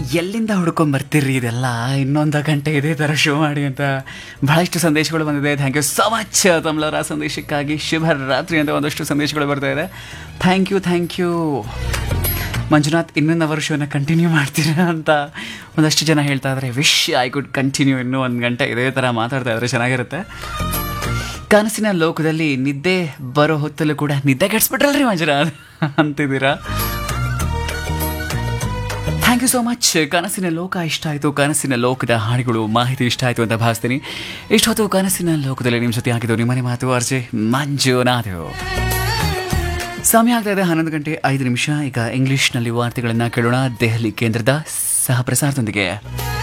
ಎಲ್ಲಿಂದ ಹುಡ್ಕೊಂಡ್ ಬರ್ತೀರಿ ಇದೆಲ್ಲ ಇನ್ನೊಂದು ಗಂಟೆ ಇದೇ ಥರ ಶೋ ಮಾಡಿ ಅಂತ ಬಹಳಷ್ಟು ಸಂದೇಶಗಳು ಬಂದಿದೆ ಥ್ಯಾಂಕ್ ಯು ಸೊ ಮಚ್ ತಮ್ಲವರ ಸಂದೇಶಕ್ಕಾಗಿ ಶುಭ ರಾತ್ರಿ ಅಂತ ಒಂದಷ್ಟು ಸಂದೇಶಗಳು ಬರ್ತಾ ಇದೆ thank you thank you Manjunath ಇನ್ನೊಂದು ಅವರ್ ಶೋನ ಕಂಟಿನ್ಯೂ ಮಾಡ್ತೀರಾ ಅಂತ ಒಂದಷ್ಟು ಜನ ಹೇಳ್ತಾ ಇದ್ದಾರೆ ವಿಶ್ ಐ ಕುಡ್ ಕಂಟಿನ್ಯೂ ಇನ್ನೂ ಒಂದು ಗಂಟೆ ಇದೇ ಥರ ಮಾತಾಡ್ತಾ ಇದ್ರೆ ಚೆನ್ನಾಗಿರುತ್ತೆ ಕನಸಿನ ಲೋಕದಲ್ಲಿ ನಿದ್ದೆ ಬರೋ ಹೊತ್ತಲ್ಲೂ ಕೂಡ ನಿದ್ದೆ ಕೆಡ್ಸ್ಬಿಟ್ರಲ್ರಿ ಮಂಜುನಾಥ್ ಅಂತಿದ್ದೀರಾ ಥ್ಯಾಂಕ್ ಯು ಸೋ ಮಚ್ ಕನಸಿನ ಲೋಕ ಇಷ್ಟ ಆಯಿತು ಕನಸಿನ ಲೋಕದ ಹಾಡುಗಳು ಮಾಹಿತಿ ಇಷ್ಟ ಆಯಿತು ಅಂತ ಭಾವಿಸ್ತೀನಿ ಇಷ್ಟೊತ್ತು ಕನಸಿನ ಲೋಕದಲ್ಲಿ ನಿಮ್ಮ ಜೊತೆ ಹಾಕಿದ್ದು ನಿಮ್ಮನೆ ಮಾತು ಅರ್ಜೆ ಮಂಜುನಾಥ್ ಸಮಯ ಆಗ್ತಾ ಇದೆ ಹನ್ನೊಂದು ಗಂಟೆ ಐದು ನಿಮಿಷ ಈಗ ಇಂಗ್ಲಿಷ್ನಲ್ಲಿ ವಾರ್ತೆಗಳನ್ನು ಕೇಳೋಣ ದೆಹಲಿ ಕೇಂದ್ರದ ಸಹ ಪ್ರಸಾರದೊಂದಿಗೆ